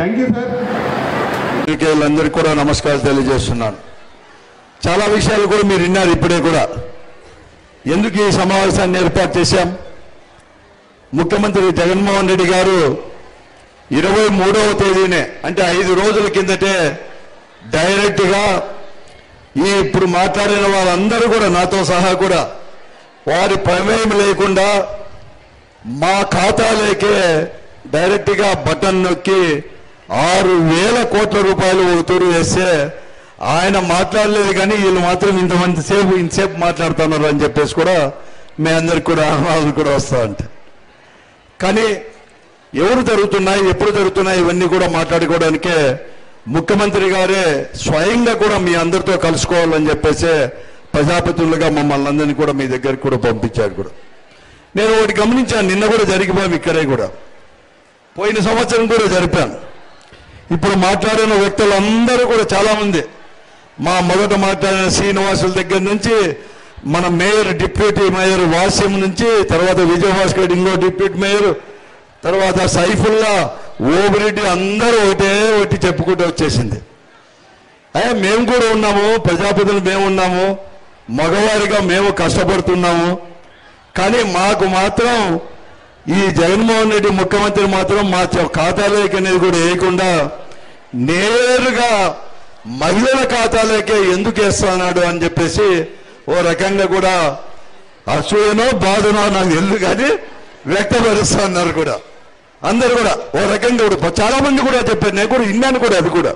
thank you sir అందరికీ కూడా నమస్కారాలు తెలియజేస్తున్నాను చాలా విషయాలు కూడా మీరు విన్నారు ఇప్పుడే కూడా ఎందుకు ఈ సమావేశాన్ని ఏర్పాటు చేశాం ముఖ్యమంత్రి జగన్మోహన్ రెడ్డి గారు ఇరవై మూడవ తేదీనే అంటే ఐదు రోజుల కిందటే డైరెక్ట్గా ఈ ఇప్పుడు మాట్లాడిన వాళ్ళందరూ కూడా నాతో సహా కూడా వారి ప్రమేయం లేకుండా మా ఖాతాలోకే డైరెక్ట్గా బటన్ నొక్కి ఆరు వేల కోట్ల రూపాయలు ఒక తూరు వేస్తే ఆయన మాట్లాడలేదు కానీ వీళ్ళు మాత్రం ఇంతమంది సేపు ఇంతసేపు మాట్లాడుతున్నారు అని చెప్పేసి కూడా మీ అందరికి కూడా అనుమానాలు కూడా వస్తా ఉంటాయి కానీ ఎవరు జరుగుతున్నాయి ఎప్పుడు జరుగుతున్నాయి ఇవన్నీ కూడా మాట్లాడుకోవడానికే ముఖ్యమంత్రి గారే స్వయంగా కూడా మీ అందరితో కలుసుకోవాలని చెప్పేసి ప్రజాప్రతినిధులుగా మమ్మల్ని అందరినీ కూడా మీ దగ్గరికి కూడా పంపించారు కూడా నేను ఒకటి గమనించాను నిన్న కూడా జరిగిపోయాం ఇక్కడే కూడా పోయిన సంవత్సరం కూడా జరిపాను ఇప్పుడు మాట్లాడిన వ్యక్తులందరూ కూడా చాలా మంది మా మొదట మాట్లాడిన శ్రీనివాసుల దగ్గర నుంచి మన మేయర్ డిప్యూటీ మేయర్ వాస్యం నుంచి తర్వాత విజయభాస్కర్ ఇంకో డిప్యూటీ మేయర్ తర్వాత సైఫుల్లా ఓబిరెడ్డి అందరూ ఒకటే ఒకటి చెప్పుకుంటూ వచ్చేసింది అయ్యా మేము కూడా ఉన్నాము ప్రజాప్రతినిధులు మేము ఉన్నాము మగవారిగా మేము కష్టపడుతున్నాము కానీ మాకు మాత్రం ఈ జగన్మోహన్ రెడ్డి ముఖ్యమంత్రి మాత్రం మా చ- ఖాతాలోకి అనేది కూడా వేయకుండా నేరుగా మహిళల ఖాతాలోకే ఎందుకు వేస్తున్నాడు అని చెప్పేసి ఓ రకంగా కూడా అసూయనో బాధనో నాకు తెలుసు కానీ వ్యక్తపరుస్తున్నారు కూడా అందరు కూడా ఓ రకంగా కూడా చాలా మంది కూడా చెప్పారు నేను కూడా విన్నాను కూడా అది కూడా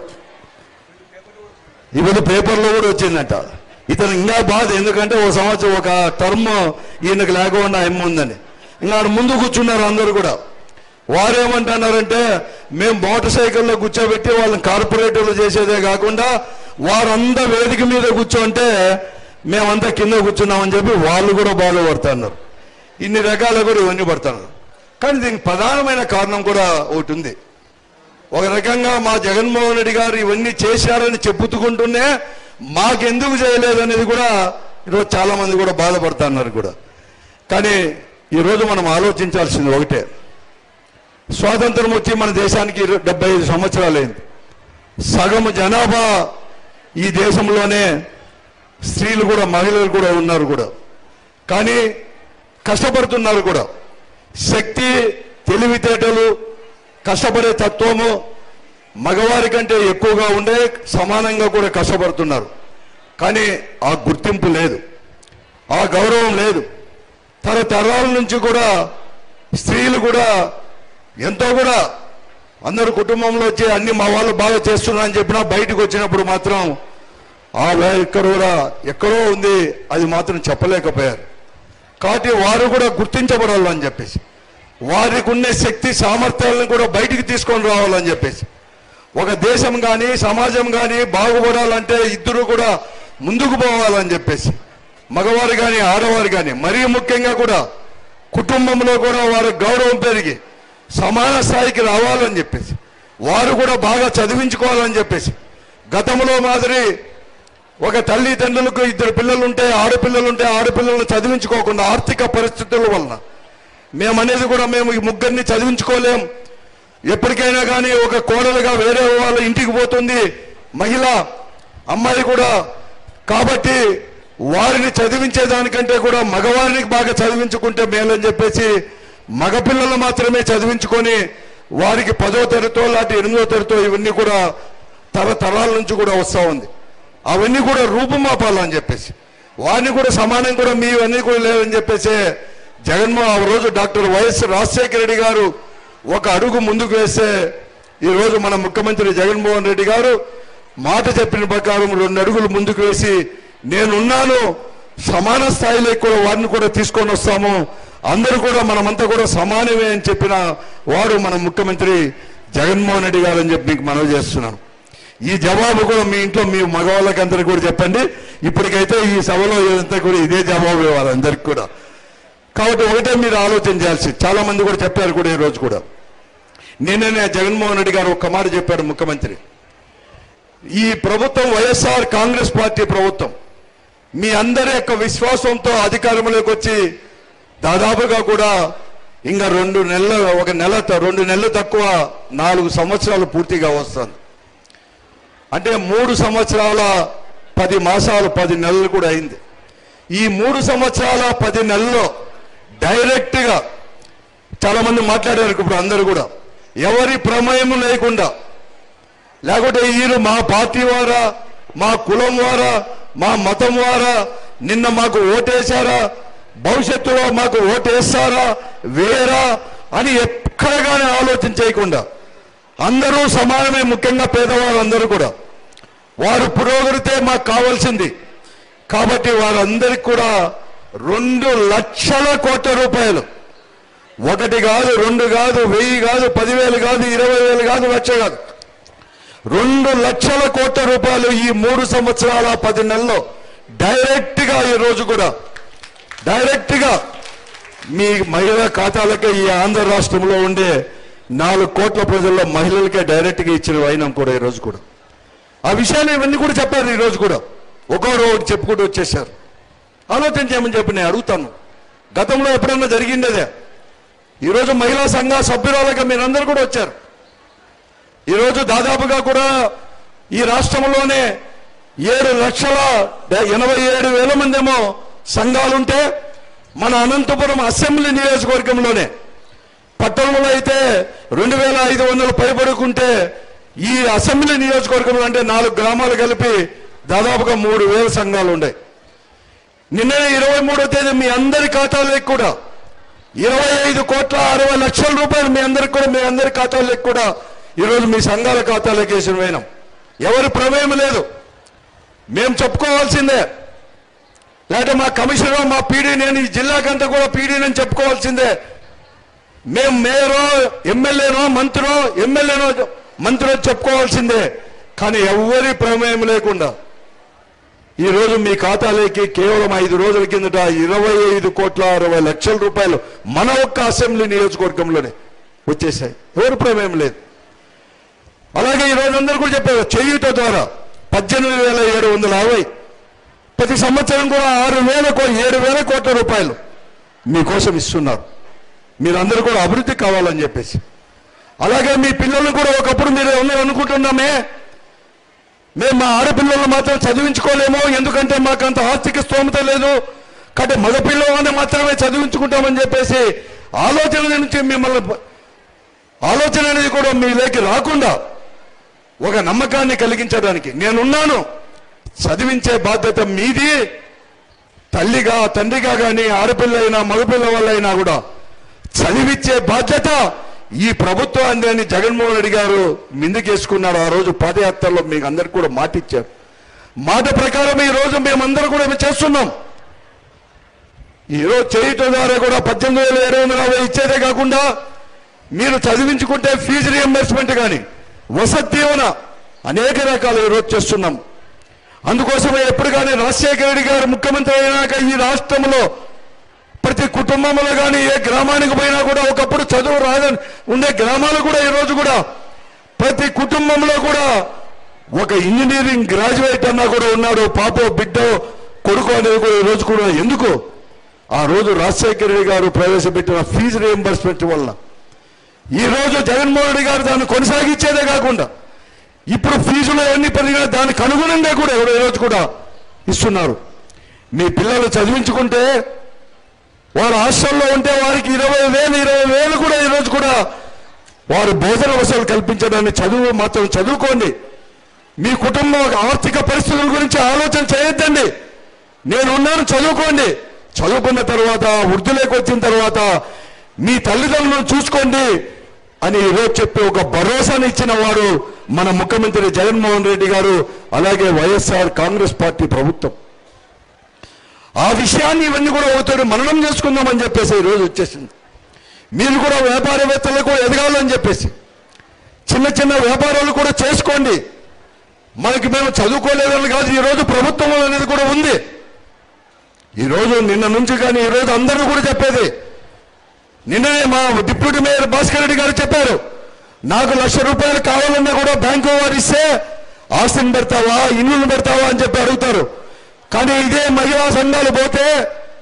ఇవాళ పేపర్లో కూడా వచ్చిందంట ఇతను ఇంకా బాధ ఎందుకంటే ఓ సంవత్సరం ఒక టర్మ్ ఈయనకు లేకుండా ఏం ఉందని ఇంకా ఆడ ముందు కూర్చున్నారు అందరూ కూడా వారేమంటున్నారంటే మేము మోటార్ సైకిల్లో కూర్చోబెట్టి వాళ్ళని కార్పొరేటర్లు చేసేదే కాకుండా వారంతా వేదిక మీద కూర్చోంటే మేమంతా కింద కూర్చున్నామని చెప్పి వాళ్ళు కూడా బాధపడుతున్నారు ఇన్ని రకాలు కూడా ఇవన్నీ పడుతున్నారు కానీ దీనికి ప్రధానమైన కారణం కూడా ఒకటి ఉంది ఒక రకంగా మా జగన్మోహన్ రెడ్డి గారు ఇవన్నీ చేశారని చెప్పుతుకుంటూనే మాకెందుకు చేయలేదు అనేది కూడా ఈరోజు చాలా మంది కూడా బాధపడుతున్నారు కూడా కానీ ఈరోజు మనం ఆలోచించాల్సింది ఒకటే స్వాతంత్రం వచ్చి మన దేశానికి ఇరు- డెబ్బై ఐదు సంవత్సరాలైంది సగం జనాభా ఈ దేశంలోనే స్త్రీలు కూడా మహిళలు కూడా ఉన్నారు కూడా కానీ కష్టపడుతున్నారు కూడా శక్తి తెలివితేటలు కష్టపడే తత్వము మగవారి కంటే ఎక్కువగా ఉండే సమానంగా కూడా కష్టపడుతున్నారు కానీ ఆ గుర్తింపు లేదు ఆ గౌరవం లేదు తరతరాల నుంచి కూడా స్త్రీలు కూడా ఎంతో కూడా అందరు కుటుంబంలో వచ్చి అన్ని మా వాళ్ళు బాగా చేస్తున్నారని చెప్పినా బయటకు వచ్చినప్పుడు మాత్రం ఆ వే- ఇక్కడ కూడా ఎక్కడో ఉంది అది మాత్రం చెప్పలేకపోయారు కాబట్టి వారు కూడా గుర్తించబడాలని చెప్పేసి వారికి ఉన్న శక్తి సామర్థ్యాలను కూడా బయటికి తీసుకొని రావాలని చెప్పేసి ఒక దేశం కానీ సమాజం కానీ బాగుపడాలంటే ఇద్దరు కూడా ముందుకు పోవాలని చెప్పేసి మగవారు కానీ ఆడవారు కానీ మరీ ముఖ్యంగా కూడా కుటుంబంలో కూడా వారి గౌరవం పెరిగి సమాన స్థాయికి రావాలని చెప్పేసి వారు కూడా బాగా చదివించుకోవాలని చెప్పేసి గతంలో మాదిరి ఒక తల్లి తండ్రులకు ఇద్దరు పిల్లలు ఉంటే ఆడపిల్లలు ఉంటే ఆడపిల్లలను చదివించుకోకుండా ఆర్థిక పరిస్థితుల వలన మేమనేది కూడా మేము ఈ ముగ్గురిని చదివించుకోలేం ఎప్పటికైనా కానీ ఒక కోడలుగా వేరే వాళ్ళ ఇంటికి పోతుంది మహిళ అమ్మాయి కూడా కాబట్టి వారిని చదివించేదానికంటే కూడా మగవారిని బాగా చదివించుకుంటే మేలని చెప్పేసి మగపిల్లలు మాత్రమే చదివించుకొని వారికి పదో తరగతో లాంటి ఎనిమిదో తరగతో ఇవన్నీ కూడా తరతరాల నుంచి కూడా వస్తూ ఉంది అవన్నీ కూడా రూపుమాపాలని చెప్పేసి వారిని కూడా సమానం కూడా మీవన్నీ కూడా లేవని చెప్పేసి జగన్మోహన్ ఆ రోజు డాక్టర్ వైఎస్ రాజశేఖర రెడ్డి గారు ఒక అడుగు ముందుకు వేస్తే ఈ రోజు మన ముఖ్యమంత్రి జగన్మోహన్ రెడ్డి గారు మాట చెప్పిన ప్రకారం రెండు అడుగులు ముందుకు వేసి నేనున్నాను సమాన స్థాయిలో కూడా వారిని కూడా తీసుకొని వస్తాము అందరూ కూడా మనమంతా కూడా సమానమే అని చెప్పిన వారు మన ముఖ్యమంత్రి జగన్మోహన్ రెడ్డి గారు అని చెప్పి మీకు మనవి చేస్తున్నాను ఈ జవాబు కూడా మీ ఇంట్లో మీ మగవాళ్ళకి అందరికి కూడా చెప్పండి ఇప్పటికైతే ఈ సభలో ఇదంతా కూడా ఇదే జవాబు ఇవ్వాలి అందరికి కూడా కాబట్టి ఒకటే మీరు ఆలోచన చేయాల్సి చాలా మంది కూడా చెప్పారు కూడా ఈ రోజు కూడా నిన్ననే జగన్మోహన్ రెడ్డి గారు ఒక్క మాట చెప్పారు ముఖ్యమంత్రి ఈ ప్రభుత్వం వైఎస్ఆర్ కాంగ్రెస్ పార్టీ ప్రభుత్వం మీ అందరి యొక్క విశ్వాసంతో అధికారంలోకి వచ్చి దాదాపుగా కూడా ఇంకా రెండు నెలలు ఒక నెల త- రెండు నెలలు తక్కువ నాలుగు సంవత్సరాలు పూర్తిగా వస్తుంది అంటే మూడు సంవత్సరాల పది మాసాలు పది నెలలు కూడా అయింది ఈ మూడు సంవత్సరాల పది నెలల్లో డైరెక్ట్గా చాలా మంది మాట్లాడారు ఇప్పుడు అందరూ కూడా ఎవరి ప్రమేయం లేకుండా లేకుంటే వీరు మా పార్టీ వారా మా కులం వారా మా మతం వారా నిన్న మాకు ఓటేశారా భవిష్యత్తులో మాకు ఓటేస్తారా వేరా అని ఎక్కడ కానీ ఆలోచన చేయకుండా అందరూ సమానమే ముఖ్యంగా పేదవారు అందరూ కూడా వారు పురోగతితే మాకు కావాల్సింది కాబట్టి వారందరికి కూడా రెండు లక్షల కోట్ల రూపాయలు ఒకటి కాదు రెండు కాదు వెయ్యి కాదు పదివేలు కాదు ఇరవై వేలు కాదు లక్ష కాదు రెండు లక్షల కోట్ల రూపాయలు ఈ మూడు సంవత్సరాల పది నెలల్లో డైరెక్ట్ గా ఈ రోజు కూడా డైరెక్ట్ గా మీ మహిళా ఖాతాలకే ఈ ఆంధ్ర రాష్ట్రంలో ఉండే నాలుగు కోట్ల ప్రజల్లో మహిళలకే డైరెక్ట్ గా ఇచ్చిన వైనం కూడా ఈ రోజు కూడా ఆ విషయాలు ఇవన్నీ కూడా చెప్పారు ఈ రోజు కూడా ఒక్కొక్కరు ఒకటి చెప్పుకుంటూ వచ్చేసారు ఆలోచన చేయమని చెప్పి నేను అడుగుతాను గతంలో ఎప్పుడన్నా జరిగిందేదే ఈరోజు మహిళా సంఘ సభ్యురాలుగా మీరందరూ కూడా వచ్చారు ఈరోజు దాదాపుగా కూడా ఈ రాష్ట్రంలోనే ఏడు లక్షల డ- ఎనభై ఏడు వేల మంది ఏమో సంఘాలుంటే మన అనంతపురం అసెంబ్లీ నియోజకవర్గంలోనే పట్టణంలో అయితే రెండు వేల ఐదు వందలు పైబడుకుంటే ఈ అసెంబ్లీ నియోజకవర్గంలో అంటే నాలుగు గ్రామాలు కలిపి దాదాపుగా మూడు వేల సంఘాలు ఉన్నాయి నిన్ననే ఇరవై మూడో తేదీ మీ అందరి ఖాతాలకు కూడా ఇరవై ఐదు కోట్ల అరవై లక్షల రూపాయలు మీ అందరికి కూడా మీ అందరి ఖాతాలకు కూడా ఈరోజు మీ సంఘాల ఖాతాలకు వేసిన వేయడం ఎవరి ప్రమేయం లేదు మేము చెప్పుకోవాల్సిందే లేకపోతే మా కమిషనర్ మా పీడీ నేను ఈ జిల్లాకంతా కూడా పీడీని చెప్పుకోవాల్సిందే మేము మేయరో ఎమ్మెల్యేనో మంత్రో ఎమ్మెల్యేనో మంత్రో చెప్పుకోవాల్సిందే కానీ ఎవరి ప్రమేయం లేకుండా ఈ రోజు మీ ఖాతాలోకి కేవలం ఐదు రోజుల కిందట ఇరవై ఐదు కోట్ల అరవై లక్షల రూపాయలు మన ఒక్క అసెంబ్లీ నియోజకవర్గంలోనే వచ్చేసాయి ఎవరి ప్రమేయం లేదు అలాగే ఈ రోజు అందరూ కూడా చెప్పారు చేయూత ద్వారా పద్దెనిమిది వేల ఏడు వందల అరవై ప్రతి సంవత్సరం కూడా ఆరు వేల కో ఏడు వేల కోట్ల రూపాయలు మీకోసం ఇస్తున్నారు మీరందరూ కూడా అభివృద్ధి కావాలని చెప్పేసి అలాగే మీ పిల్లలు కూడా ఒకప్పుడు మీరు అందరూ అనుకుంటున్నామే మేము మా ఆడపిల్లలు మాత్రం చదివించుకోలేము ఎందుకంటే మాకు అంత ఆర్థిక స్తోమత లేదు కాబట్టి మగపిల్లవాడిని మాత్రమే చదివించుకుంటామని చెప్పేసి ఆలోచన నుంచి మిమ్మల్ని ఆలోచన అనేది కూడా మీలోకి రాకుండా ఒక నమ్మకాన్ని కలిగించడానికి నేనున్నాను చదివించే బాధ్యత మీది తల్లిగా తండ్రిగా కానీ ఆడపిల్ల అయినా మగపిల్ల వాళ్ళైనా కూడా చదివించే బాధ్యత ఈ ప్రభుత్వాన్ని అని జగన్మోహన్ రెడ్డి గారు మిందుకేసుకున్నాడు ఆ రోజు పాదయాత్రలో మీకు అందరికి కూడా మాట ఇచ్చారు మాట ప్రకారం ఈ రోజు మేమందరం కూడా ఇవి చేస్తున్నాం ఈ రోజు చేయటం ద్వారా కూడా పద్దెనిమిది వేల ఏడు వందల యాభై ఇచ్చేదే కాకుండా మీరు చదివించుకుంటే ఫీజు రియంబర్స్మెంట్ కానీ వసతి దీవెన అనేక రకాలు ఈరోజు చేస్తున్నాం అందుకోసమే ఎప్పుడు కానీ రాజశేఖర రెడ్డి గారు ముఖ్యమంత్రి అయినాక ఈ రాష్ట్రంలో ప్రతి కుటుంబంలో కానీ ఏ గ్రామానికి పోయినా కూడా ఒకప్పుడు చదువు రాదని ఉండే గ్రామాలు కూడా ఈ రోజు కూడా ప్రతి కుటుంబంలో కూడా ఒక ఇంజనీరింగ్ గ్రాడ్యుయేట్ అన్నా కూడా ఉన్నాడు పాపో బిడ్డో కొడుకు అనేది కూడా ఈ రోజు కూడా ఎందుకు ఆ రోజు రాజశేఖర రెడ్డి గారు ప్రవేశపెట్టిన ఫీజు రియంబర్స్మెంట్ వల్ల ఈ రోజు జగన్మోహన్ రెడ్డి గారు దాన్ని కొనసాగించేదే కాకుండా ఇప్పుడు ఫీజులు ఎన్ని పెరిగినా దానికి అనుగుణంగా కూడా ఎవరు ఈ రోజు కూడా ఇస్తున్నారు మీ పిల్లలు చదివించుకుంటే వారు హాస్టల్లో ఉంటే వారికి ఇరవై వేలు ఇరవై వేలు కూడా ఈ రోజు కూడా వారు భోజన వసతులు కల్పించడాన్ని చదువు మాత్రం చదువుకోండి మీ కుటుంబం ఆర్థిక పరిస్థితుల గురించి ఆలోచన చేయొద్దండి నేను ఉన్నాను చదువుకోండి చదువుకున్న తర్వాత వృద్ధులకు వచ్చిన తర్వాత మీ తల్లిదండ్రులను చూసుకోండి అని ఈరోజు చెప్పి ఒక భరోసాని ఇచ్చిన వారు మన ముఖ్యమంత్రి జగన్మోహన్ రెడ్డి గారు అలాగే వైఎస్ఆర్ కాంగ్రెస్ పార్టీ ప్రభుత్వం ఆ విషయాన్ని ఇవన్నీ కూడా ఒకతోటి మననం చేసుకుందామని చెప్పేసి ఈరోజు వచ్చేసింది మీరు కూడా వ్యాపారవేత్తలకు ఎదగాలని చెప్పేసి చిన్న చిన్న వ్యాపారాలు కూడా చేసుకోండి మనకి మేము చదువుకోలేదని కాదు ఈరోజు ప్రభుత్వం అనేది కూడా ఉంది ఈరోజు నిన్న నుంచి కానీ ఈరోజు అందరూ కూడా చెప్పేది నిన్ననే మా డిప్యూటీ మేయర్ భాస్కర్ రెడ్డి గారు చెప్పారు నాకు లక్ష రూపాయలు కావాలన్నా కూడా బ్యాంకు వారు ఇస్తే ఆస్తిని పెడతావా ఇల్లును పెడతావా అని చెప్పి అడుగుతారు కానీ ఇదే మహిళా సంఘాలు పోతే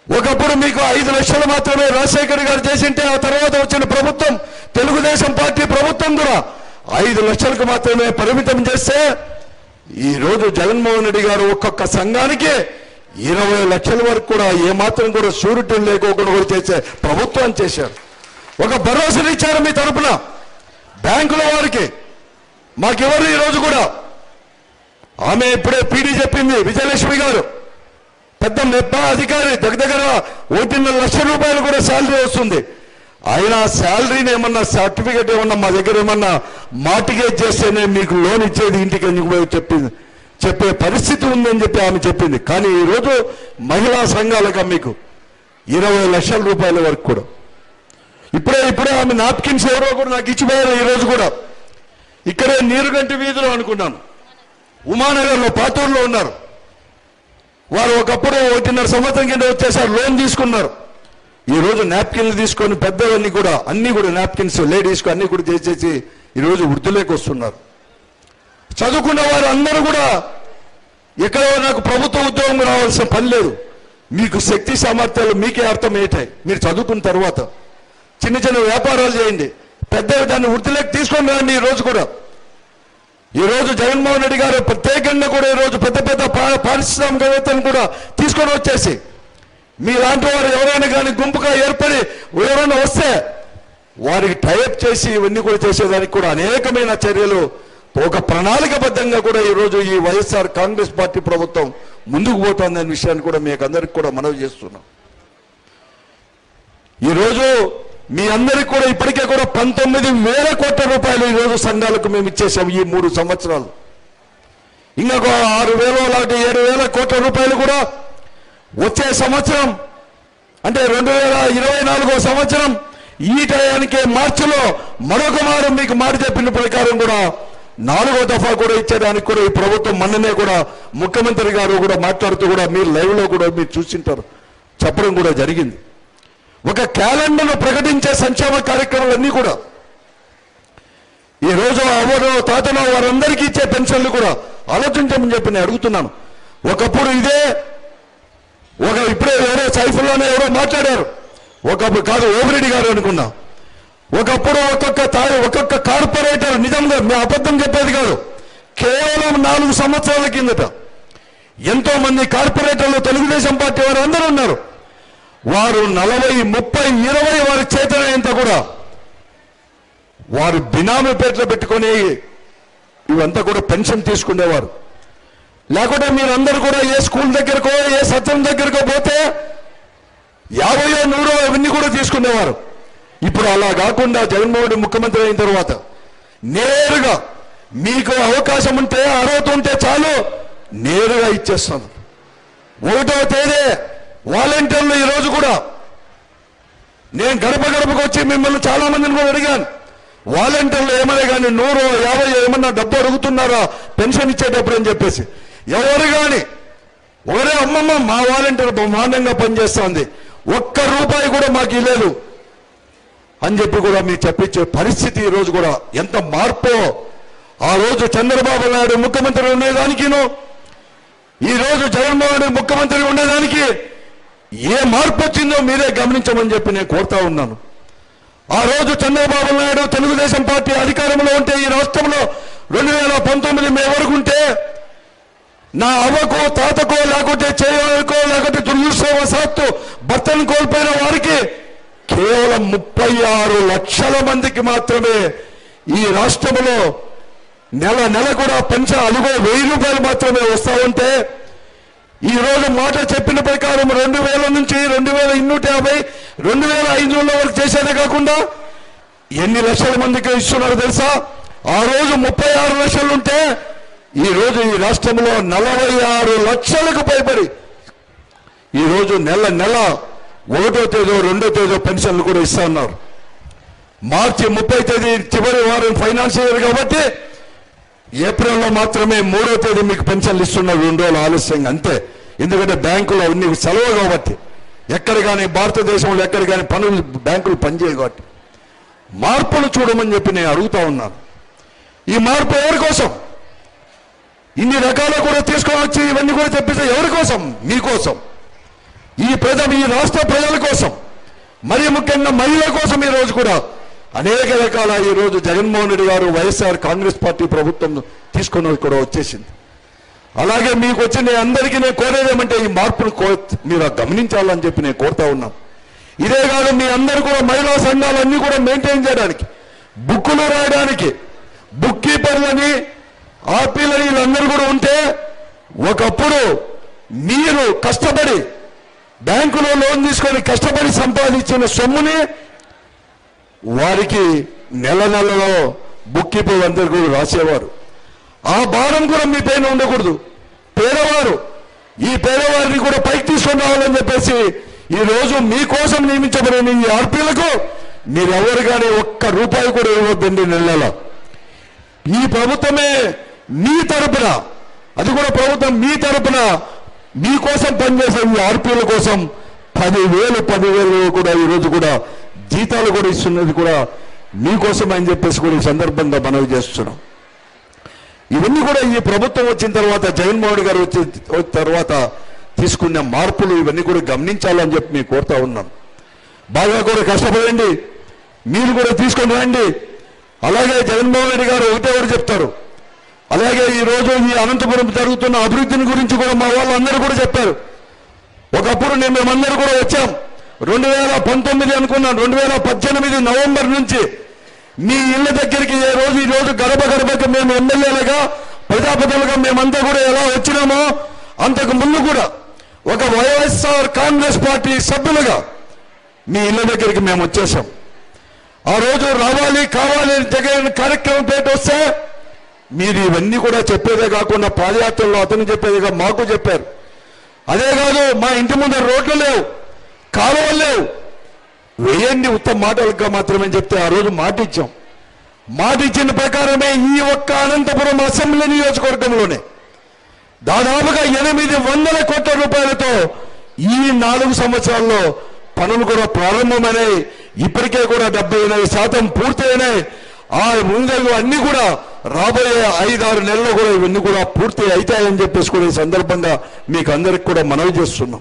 ఒకప్పుడు మీకు ఐదు లక్షలు మాత్రమే రాజశేఖర్ గారు చేసింటే ఆ తర్వాత వచ్చిన ప్రభుత్వం తెలుగుదేశం పార్టీ ప్రభుత్వం కూడా ఐదు లక్షలకు మాత్రమే పరిమితం చేస్తే ఈ రోజు జగన్మోహన్ రెడ్డి గారు ఒక్కొక్క సంఘానికి ఇరవై లక్షల వరకు కూడా ఏమాత్రం కూడా షూరిటీ లేకోకుండా కూడా చేసే ప్రభుత్వం చేశారు ఒక భరోసాని ఇచ్చారు మీ తరపున బ్యాంకుల వారికి మాకెవరు ఈ రోజు కూడా ఆమె ఇప్పుడే పీడీ చెప్పింది విజయలక్ష్మి గారు పెద్ద మెప్ప అధికారి దగ్గర దగ్గర ఒకటిన్నర లక్షల రూపాయలు కూడా శాలరీ వస్తుంది ఆయన శాలరీని ఏమన్నా సర్టిఫికేట్ ఏమన్నా మా దగ్గర ఏమన్నా మార్టిగేజ్ చేస్తేనే మీకు లోన్ ఇచ్చేది ఇంటికి అని కూడా చెప్పింది చెప్పే పరిస్థితి ఉందని చెప్పి ఆమె చెప్పింది కానీ ఈరోజు మహిళా సంఘాలకు మీకు ఇరవై లక్షల రూపాయల వరకు కూడా ఇప్పుడే ఇప్పుడే ఆమె నాప్కిన్స్ ఎవరో కూడా నాకు ఇచ్చిపోయారు ఈ రోజు కూడా ఇక్కడే నీరుగంటి వీధిలో అనుకున్నాను ఉమానగర్లో పాతూరులో ఉన్నారు వారు ఒకప్పుడు ఒకటిన్నర సంవత్సరం కింద వచ్చేసారు లోన్ తీసుకున్నారు ఈ రోజు నాప్కిన్లు తీసుకొని పెద్దవన్నీ కూడా అన్ని కూడా నాప్కిన్స్ లేడీస్కి అన్ని కూడా చేసేసి ఈ రోజు వృద్ధులేకి వస్తున్నారు చదువుకున్న వారు అందరూ కూడా ఎక్కడో నాకు ప్రభుత్వ ఉద్యోగం రావాల్సిన పని లేదు మీకు శక్తి సామర్థ్యాలు మీకే అర్థమయ్యాయి మీరు చదువుకున్న తర్వాత చిన్న చిన్న వ్యాపారాలు చేయండి పెద్దవి దాన్ని వృద్ధిలోకి తీసుకొని రండి ఈ రోజు కూడా ఈ రోజు జగన్మోహన్ రెడ్డి గారు ప్రత్యేకంగా కూడా ఈ రోజు పెద్ద పెద్ద పా- పారిశ్రామికవేత్తలను కూడా తీసుకొని వచ్చేసి మీలాంటి వారు ఎవరైనా కానీ గుంపుగా ఏర్పడి ఎవరైనా వస్తే వారికి టైప్ చేసి ఇవన్నీ కూడా చేసేదానికి కూడా అనేకమైన చర్యలు ఒక ప్రణాళికబద్ధంగా కూడా ఈ రోజు ఈ వైఎస్ఆర్ కాంగ్రెస్ పార్టీ ప్రభుత్వం ముందుకు పోతుందనే విషయాన్ని కూడా మీకు అందరికి కూడా మనవి చేస్తున్నాం ఈ రోజు మీ అందరికి కూడా ఇప్పటికే కూడా పంతొమ్మిది వేల కోట్ల రూపాయలు ఈ రోజు సంఘాలకు మేము ఇచ్చేసాం ఈ మూడు సంవత్సరాలు ఇంకొక ఆరు వేలు అలాంటి ఏడు వేల కోట్ల రూపాయలు కూడా వచ్చే సంవత్సరం అంటే రెండు వేల ఇరవై నాలుగో సంవత్సరం ఈ టయానికే మార్చిలో మరొక మారు మీకు మాట చెప్పిన ప్రకారం కూడా నాలుగో దఫా కూడా ఇచ్చేదానికి కూడా ఈ ప్రభుత్వం మొన్ననే కూడా ముఖ్యమంత్రి గారు కూడా మాట్లాడుతూ కూడా మీరు లైవ్ లో కూడా మీరు చూసింటారు చెప్పడం కూడా జరిగింది ఒక క్యాలెండర్ను ప్రకటించే సంక్షేమ కార్యక్రమాలన్నీ కూడా ఈ రోజు అవ్వను తాతను వారందరికీ ఇచ్చే పెన్షన్లు కూడా ఆలోచించమని చెప్పి నేను అడుగుతున్నాను ఒకప్పుడు ఇదే ఒక ఇప్పుడే ఎవరో సైఫుల్లోనే ఎవరో మాట్లాడారు ఒకప్పుడు కాదు ఓపిరెడ్డి గారు అనుకున్నా ఒకప్పుడు ఒక్కొక్క తా- ఒక్కొక్క కార్పొరేటర్ నిజంగా మేము అబద్ధం చెప్పేది కాదు కేవలం నాలుగు సంవత్సరాల కిందట ఎంతో మంది కార్పొరేటర్లు తెలుగుదేశం పార్టీ వారు అందరూ ఉన్నారు వారు నలభై ముప్పై ఇరవై వారి చేతనైనంత కూడా వారు బినామీ పేర్లు పెట్టుకొని ఇవంతా కూడా పెన్షన్ తీసుకునేవారు లేకుంటే మీరందరూ కూడా ఏ స్కూల్ దగ్గరకో ఏ సత్రం దగ్గరకో పోతే యాభయో నూరో అవన్నీ కూడా తీసుకునేవారు ఇప్పుడు అలా కాకుండా జగన్మోహన్ రెడ్డి ముఖ్యమంత్రి అయిన తర్వాత నేరుగా మీకు అవకాశం ఉంటే అర్హత ఉంటే చాలు నేరుగా ఇచ్చేస్తాను ఒకటవ తేదీ వాలంటీర్లు ఈ రోజు కూడా నేను గడప గడపకు వచ్చి మిమ్మల్ని చాలా మందిని కూడా అడిగాను వాలంటీర్లు ఏమన్నా కానీ నూరు యాభై ఏమన్నా డబ్బు అడుగుతున్నారా పెన్షన్ ఇచ్చేటప్పుడు అని చెప్పేసి ఎవరు కానీ ఒరే అమ్మమ్మ మా వాలంటీర్ బ్రహ్మాండంగా పనిచేస్తోంది ఒక్క రూపాయి కూడా మాకు ఇవ్వలేదు అని చెప్పి కూడా మీరు చెప్పించే పరిస్థితి ఈ రోజు కూడా ఎంత మార్పో ఆ రోజు చంద్రబాబు నాయుడు ముఖ్యమంత్రి ఉండేదానికిను ఈ రోజు జగన్మోహన్ రెడ్డి ముఖ్యమంత్రి ఉండేదానికి ఏ మార్పు వచ్చిందో మీరే గమనించమని చెప్పి నేను కోరుతా ఉన్నాను ఆ రోజు చంద్రబాబు నాయుడు తెలుగుదేశం పార్టీ అధికారంలో ఉంటే ఈ రాష్ట్రంలో రెండు వేల పంతొమ్మిది మే వరకు ఉంటే నా అవ్వకో తాతకో లేకుంటే చేయకో లేకుంటే దుర్దృష్టవశాత్తు భర్తను కోల్పోయిన వారికి కేవలం ముప్పై ఆరు లక్షల మందికి మాత్రమే ఈ రాష్ట్రంలో నెల నెల కూడా పెన్షన్ అదిగో వెయ్యి రూపాయలు మాత్రమే వస్తా ఉంటే ఈ రోజు మాట చెప్పిన ప్రకారం రెండు వేల నుంచి రెండు వేల ఇన్నూట యాభై రెండు వేల ఐదు వందల వరకు చేసేదే కాకుండా ఎన్ని లక్షల మందికి ఇస్తున్నారు తెలుసా ఆ రోజు ముప్పై ఆరు లక్షలు ఉంటే ఈ రోజు ఈ రాష్ట్రంలో నలభై ఆరు లక్షలకు పైబడి ఈ రోజు నెల నెల ఒకటో తేదీ రెండో తేదీ పెన్షన్లు కూడా ఇస్తా ఉన్నారు మార్చి ముప్పై తేదీ చివరి వారం ఫైనాన్షియల్ ఇయర్ కాబట్టి ఏప్రిల్లో మాత్రమే మూడో తేదీ మీకు పెన్షన్లు ఇస్తున్నారు రెండు రోజులు ఆలస్యంగా అంతే ఎందుకంటే బ్యాంకులో అన్ని సెలవు కాబట్టి ఎక్కడ కానీ భారతదేశంలో ఎక్కడ కానీ పనులు బ్యాంకులు పనిచేయవు కాబట్టి మార్పులు చూడమని చెప్పి నేను అడుగుతా ఉన్నాను ఈ మార్పు ఎవరి కోసం ఇన్ని రకాలు కూడా తీసుకొని వచ్చి ఇవన్నీ కూడా తెప్పిస్తే ఎవరి కోసం మీకోసం ఈ ప్రజలు ఈ రాష్ట్ర ప్రజల కోసం మరి ముఖ్యంగా మహిళల కోసం ఈ రోజు కూడా అనేక రకాల ఈ రోజు జగన్మోహన్ రెడ్డి గారు వైఎస్ఆర్ కాంగ్రెస్ పార్టీ ప్రభుత్వం తీసుకున్నది కూడా వచ్చేసింది అలాగే మీకు వచ్చి నేను అందరికీ నేను కోరేదేమంటే ఈ మార్పును కో మీరు గమనించాలని చెప్పి నేను కోరుతా ఉన్నాం ఇదే కాదు మీ అందరు కూడా మహిళా సంఘాలన్నీ కూడా మెయింటైన్ చేయడానికి బుక్కులు రాయడానికి బుక్ కీపర్లని ఆర్పీలని వీళ్ళందరూ కూడా ఉంటే ఒకప్పుడు మీరు కష్టపడి బ్యాంకులో లోన్ తీసుకొని కష్టపడి సంపాదించిన సొమ్ముని వారికి నెల నెలలో బుక్ కీపర్ అందరు కూడా రాసేవారు ఆ భారం కూడా మీ పైన ఉండకూడదు పేదవారు ఈ పేదవారిని కూడా పైకి తీసుకొని రావాలని చెప్పేసి ఈ రోజు మీకోసం నియమించబడిన ఈ ఆర్పీలకు మీరెవరు కానీ ఒక్క రూపాయి కూడా ఇవ్వద్దండి నెలలో ఈ ప్రభుత్వమే మీ తరపున అది కూడా ప్రభుత్వం మీ తరపున మీకోసం పనిచేసే ఈ ఆర్పీల కోసం పదివేలు పదివేలు కూడా ఈ రోజు కూడా జీతాలు కూడా ఇస్తున్నది కూడా మీకోసం అని చెప్పేసి కూడా ఈ సందర్భంగా మనవి చేస్తున్నాం ఇవన్నీ కూడా ఈ ప్రభుత్వం వచ్చిన తర్వాత జగన్మోహన్ గారు వచ్చిన తర్వాత తీసుకున్న మార్పులు ఇవన్నీ కూడా గమనించాలని చెప్పి మేము కోరుతా ఉన్నాం బాగా కూడా కష్టపడండి మీరు కూడా తీసుకొని రండి అలాగే జగన్మోహన్ రెడ్డి గారు ఒకటే ఒకటి చెప్తారు అలాగే ఈ రోజు ఈ అనంతపురం జరుగుతున్న అభివృద్ధిని గురించి కూడా మా వాళ్ళందరూ కూడా చెప్పారు ఒకప్పుడు నేను మేమందరూ కూడా వచ్చాం రెండు వేల పంతొమ్మిది అనుకున్నాం రెండు వేల పద్దెనిమిది నవంబర్ నుంచి మీ ఇళ్ళ దగ్గరికి ఏ రోజు ఈ రోజు గడప గడపకి మేము ఎమ్మెల్యేలుగా ప్రజాపతులుగా మేమంతా కూడా ఎలా వచ్చినామో అంతకు ముందు కూడా ఒక వైఎస్ఆర్ కాంగ్రెస్ పార్టీ సభ్యులుగా మీ ఇళ్ళ దగ్గరికి మేము వచ్చేసాం ఆ రోజు రావాలి కావాలి అని జగన్ కార్యక్రమం పేట వస్తే మీరు ఇవన్నీ కూడా చెప్పేదే కాకుండా పాదయాత్రలో అతను చెప్పేదిగా మాకు చెప్పారు అదే కాదు మా ఇంటి ముందర రోడ్లు లేవు కాలువలు లేవు వేయండి ఉత్తమ మాటలుగా మాత్రమే చెప్తే ఆ రోజు మాట ఇచ్చాం మాట ఇచ్చిన ప్రకారమే ఈ ఒక్క అనంతపురం అసెంబ్లీ నియోజకవర్గంలోనే దాదాపుగా ఎనిమిది వందల కోట్ల రూపాయలతో ఈ నాలుగు సంవత్సరాల్లో పనులు కూడా ప్రారంభమైనాయి ఇప్పటికే కూడా డెబ్బై ఎనిమిది శాతం పూర్తయినాయి ఆ ముందు అన్ని కూడా రాబోయే ఐదారు నెలల్లో కూడా ఇవన్నీ కూడా పూర్తి అవుతాయని చెప్పేసి కూడా ఈ సందర్భంగా మీకు అందరికి కూడా మనవి చేస్తున్నాం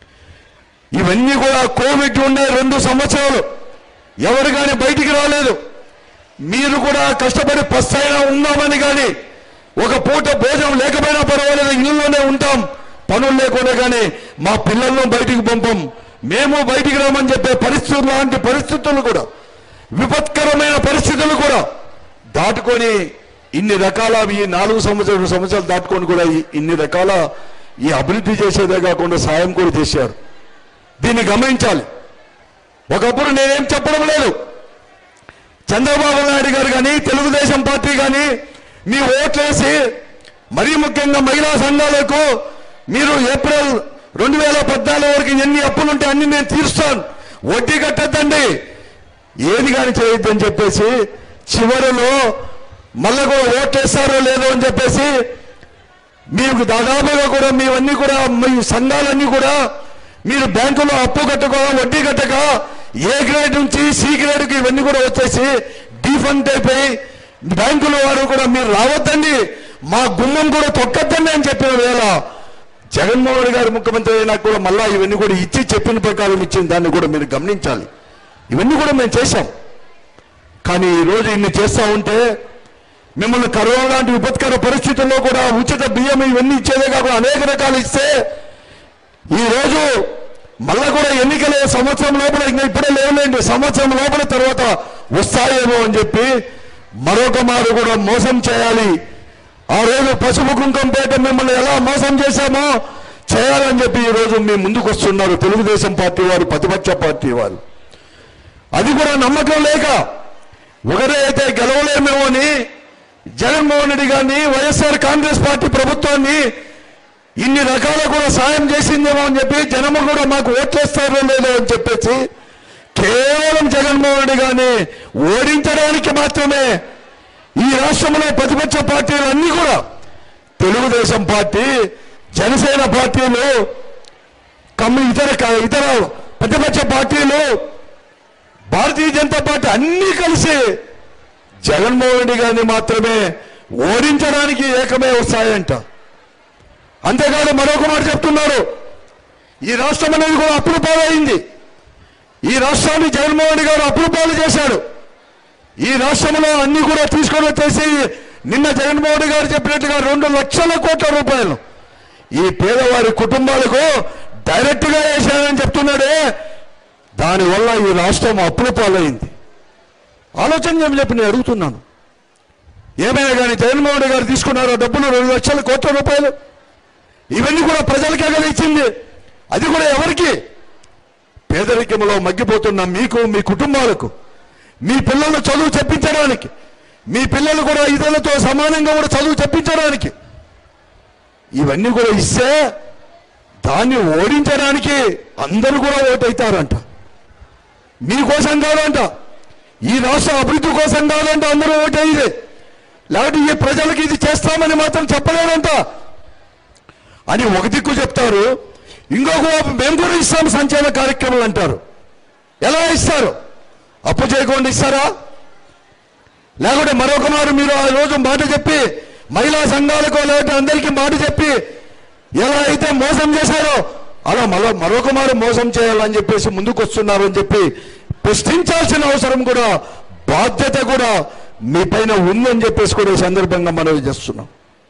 ఇవన్నీ కూడా కోవిడ్ ఉండే రెండు సంవత్సరాలు ఎవరు కానీ బయటికి రాలేదు మీరు కూడా కష్టపడి పస్తైనా ఉందామని కానీ ఒక పూట భోజనం లేకపోయినా పర్వాలేదు ఇళ్ళలోనే ఉంటాం పనులు లేకుండా కానీ మా పిల్లలను బయటికి పంపం మేము బయటికి రామని చెప్పే పరిస్థితులు లాంటి పరిస్థితులు కూడా విపత్కరమైన పరిస్థితులు కూడా దాటుకొని ఇన్ని రకాల ఈ నాలుగు సంవత్సరాలు సంవత్సరాలు దాటుకొని కూడా ఈ- ఇన్ని రకాల ఈ అభివృద్ధి చేసేదే కాకుండా సాయం కూడా చేశారు దీన్ని గమనించాలి ఒకప్పుడు నేనేం చెప్పడం లేదు చంద్రబాబు నాయుడు గారు కానీ తెలుగుదేశం పార్టీ కానీ మీ ఓట్లేసి మరీ ముఖ్యంగా మహిళా సంఘాలకు మీరు ఏప్రిల్ రెండు వేల పద్నాలుగు వరకు ఎన్ని అప్పులుంటే అన్ని నేను తీరుస్తాను వడ్డీ కట్టద్దండి ఏది కానీ చేయొద్దని చెప్పేసి చివరిలో మళ్ళా కూడా ఓట్లేస్తారో లేదో అని చెప్పేసి మీకు దాదాపుగా కూడా మీవన్నీ కూడా మీ సంఘాలన్నీ కూడా మీరు బ్యాంకులో అప్పు కట్టక వడ్డీ కట్టక ఏ గ్రేడ్ నుంచి సి గ్రేడ్కి ఇవన్నీ కూడా వచ్చేసి డిఫండ్ అయిపోయి బ్యాంకుల వారు కూడా మీరు రావద్దండి మా గుమ్మం కూడా తొక్కద్దండి అని చెప్పిన వేళ జగన్మోహన్ రెడ్డి గారు ముఖ్యమంత్రి అయినా కూడా మళ్ళా ఇవన్నీ కూడా ఇచ్చి చెప్పిన ప్రకారం ఇచ్చిన దాన్ని కూడా మీరు గమనించాలి ఇవన్నీ కూడా మేము చేశాం కానీ ఈ రోజు ఇన్ని చేస్తా ఉంటే మిమ్మల్ని కరోనా లాంటి విపత్కర పరిస్థితుల్లో కూడా ఉచిత బియ్యం ఇవన్నీ ఇచ్చేదే కాకుండా అనేక రకాలు ఇస్తే ఈ రోజు మళ్ళా కూడా ఎన్నికల సంవత్సరం లోపల ఇంకా ఇప్పుడే లేవులేండి సంవత్సరం లోపల తర్వాత వస్తాయేమో అని చెప్పి మరొక మారు కూడా మోసం చేయాలి ఆ రోజు పసుపు కుంకం పేట మిమ్మల్ని ఎలా మోసం చేశామో చేయాలని చెప్పి ఈ రోజు మీ ముందుకు వస్తున్నారు తెలుగుదేశం పార్టీ వారు ప్రతిపక్ష పార్టీ వారు అది కూడా నమ్మకం లేక ఒకరే అయితే గెలవలేమేమో అని జగన్మోహన్ రెడ్డి గారిని వైఎస్ఆర్ కాంగ్రెస్ పార్టీ ప్రభుత్వాన్ని ఇన్ని రకాల కూడా సాయం చేసిందేమో అని చెప్పి జనము కూడా మాకు ఓట్లేస్తారో లేదో అని చెప్పేసి కేవలం జగన్మోహన్ రెడ్డి గారిని ఓడించడానికి మాత్రమే ఈ రాష్ట్రంలో ప్రతిపక్ష పార్టీలు అన్ని కూడా తెలుగుదేశం పార్టీ జనసేన పార్టీలు కమ్మ ఇతర ఇతర ప్రతిపక్ష పార్టీలు భారతీయ జనతా పార్టీ అన్ని కలిసి జగన్మోహన్ రెడ్డి గారిని మాత్రమే ఓడించడానికి ఏకమే వస్తాయంట అంతేకాదు మరొక మాట చెప్తున్నారు ఈ రాష్ట్రం అనేది కూడా అప్పుల పాలైంది ఈ రాష్ట్రాన్ని జగన్మోహన్ రెడ్డి గారు అప్పుల పాలు చేశాడు ఈ రాష్ట్రంలో అన్ని కూడా తీసుకొని వచ్చేసి నిన్న జగన్మోహన్ రెడ్డి గారు చెప్పినట్టుగా రెండు లక్షల కోట్ల రూపాయలు ఈ పేదవారి కుటుంబాలకు డైరెక్ట్ గా వేశానని చెప్తున్నాడే దానివల్ల ఈ రాష్ట్రం అప్పుల పాలైంది ఆలోచన చేయమని చెప్పి నేను అడుగుతున్నాను ఏమైనా కానీ జగన్మోహన్ రెడ్డి గారు తీసుకున్నారు ఆ డబ్బులు రెండు లక్షల కోట్ల రూపాయలు ఇవన్నీ కూడా ప్రజలకే కదా ఇచ్చింది అది కూడా ఎవరికి పేదరికంలో మగ్గిపోతున్న మీకు మీ కుటుంబాలకు మీ పిల్లలు చదువు చెప్పించడానికి మీ పిల్లలు కూడా ఇతరులతో సమానంగా కూడా చదువు చెప్పించడానికి ఇవన్నీ కూడా ఇస్తే దాన్ని ఓడించడానికి అందరూ కూడా ఓటైతారంట మీకోసం కాదంట ఈ రాష్ట్ర అభివృద్ధి కోసం కాదంట అందరూ ఓటైదే లేకపోతే ఈ ప్రజలకు ఇది చేస్తామని మాత్రం చెప్పలేదంట అని ఒక దిక్కు చెప్తారు ఇంకొక వైపు మేము కూడా ఇస్తాం సంచలన కార్యక్రమాలు అంటారు ఎలా ఇస్తారు అప్పు చేయకుండా ఇస్తారా లేకుంటే మరొక మారు మీరు ఆ రోజు మాట చెప్పి మహిళా సంఘాలకు లేకపోతే అందరికీ మాట చెప్పి ఎలా అయితే మోసం చేశారో అలా మరో మరొక మారు మోసం చేయాలని చెప్పేసి ముందుకు వస్తున్నారు అని చెప్పి ప్రశ్నించాల్సిన అవసరం కూడా బాధ్యత కూడా మీ పైన ఉందని చెప్పేసి కూడా ఈ సందర్భంగా మనవి చేస్తున్నాం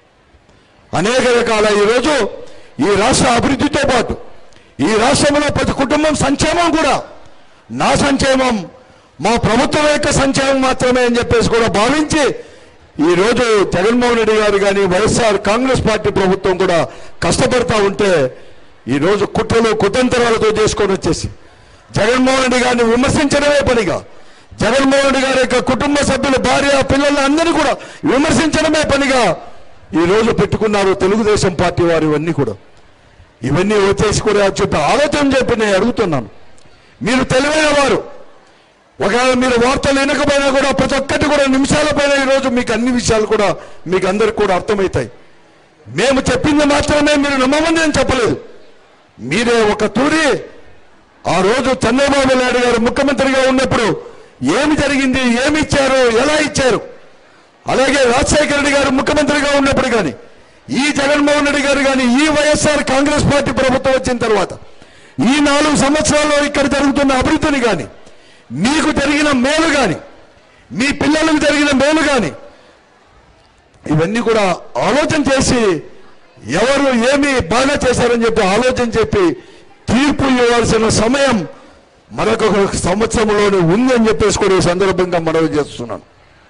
అనేక రకాల ఈరోజు ఈ రాష్ట్ర అభివృద్ధితో పాటు ఈ రాష్ట్రంలో ప్రతి కుటుంబం సంక్షేమం కూడా నా సంక్షేమం మా ప్రభుత్వం యొక్క సంక్షేమం మాత్రమే అని చెప్పేసి కూడా భావించి ఈ రోజు జగన్మోహన్ రెడ్డి గారు కానీ వైఎస్ఆర్ కాంగ్రెస్ పార్టీ ప్రభుత్వం కూడా కష్టపడతా ఉంటే ఈ రోజు కుట్రలు కుతంత్రాలతో చేసుకొని వచ్చేసి జగన్మోహన్ రెడ్డి గారిని విమర్శించడమే పనిగా జగన్మోహన్ రెడ్డి గారి యొక్క కుటుంబ సభ్యులు భార్య పిల్లలు అందరినీ కూడా విమర్శించడమే పనిగా ఈ రోజు పెట్టుకున్నారు తెలుగుదేశం పార్టీ వారు ఇవన్నీ కూడా ఇవన్నీ వచ్చేసి కూడా చెప్పి ఆలోచన చెప్పి నేను అడుగుతున్నాను మీరు తెలివైన వారు ఒకవేళ మీరు వార్తలు వినకపోయినా కూడా ప్రతి ఒక్కటి కూడా నిమిషాల పైన ఈరోజు మీకు అన్ని విషయాలు కూడా మీకు అందరికి కూడా అర్థమవుతాయి మేము చెప్పింది మాత్రమే మీరు నమ్మమని నేను చెప్పలేదు మీరే ఒక తూరి ఆ రోజు చంద్రబాబు నాయుడు గారు ముఖ్యమంత్రిగా ఉన్నప్పుడు ఏమి జరిగింది ఏమి ఇచ్చారు ఎలా ఇచ్చారు అలాగే రాజశేఖర రెడ్డి గారు ముఖ్యమంత్రిగా ఉన్నప్పుడు కానీ ఈ జగన్మోహన్ రెడ్డి గారు కానీ ఈ వైఎస్ఆర్ కాంగ్రెస్ పార్టీ ప్రభుత్వం వచ్చిన తర్వాత ఈ నాలుగు సంవత్సరాల్లో ఇక్కడ జరుగుతున్న అభివృద్ధిని కానీ మీకు జరిగిన మేలు కానీ మీ పిల్లలకు జరిగిన మేలు కానీ ఇవన్నీ కూడా ఆలోచన చేసి ఎవరు ఏమి బాగా చేశారని చెప్పి ఆలోచన చెప్పి తీర్పు ఇవ్వాల్సిన సమయం మరొక సంవత్సరంలోనే ఉందని చెప్పేసి కూడా ఈ సందర్భంగా మనవి చేస్తున్నాను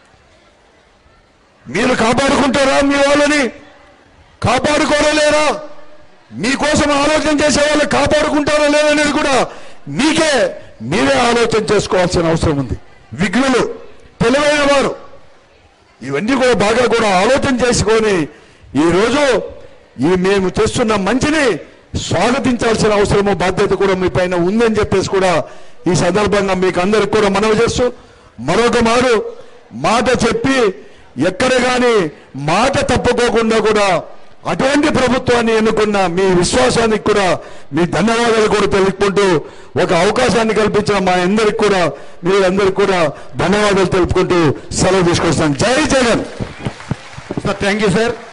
మీరు కాపాడుకుంటారా మీ వాళ్ళని కాపాడుకోరలేరా మీకోసం ఆలోచన చేసే వాళ్ళు కాపాడుకుంటారా లేదనేది కూడా మీకే మీరే ఆలోచన చేసుకోవాల్సిన అవసరం ఉంది విఘ్నులు తెలివైన వారు ఇవన్నీ కూడా బాగా కూడా ఆలోచన చేసుకొని ఈరోజు ఈ మేము చేస్తున్న మంచిని స్వాగతించాల్సిన అవసరము బాధ్యత కూడా మీ పైన ఉందని చెప్పేసి కూడా ఈ సందర్భంగా మీకు అందరికి కూడా మనవి చేస్తూ మరొక మారు మాట చెప్పి ఎక్కడ కానీ మాట తప్పుకోకుండా కూడా అటువంటి ప్రభుత్వాన్ని ఎన్నుకున్న మీ విశ్వాసానికి కూడా మీ ధన్యవాదాలు కూడా తెలుపుకుంటూ ఒక అవకాశాన్ని కల్పించిన మా అందరికి కూడా మీరందరికి కూడా ధన్యవాదాలు తెలుపుకుంటూ సెలవు తీసుకొస్తాను జై Jagan sir thank you sir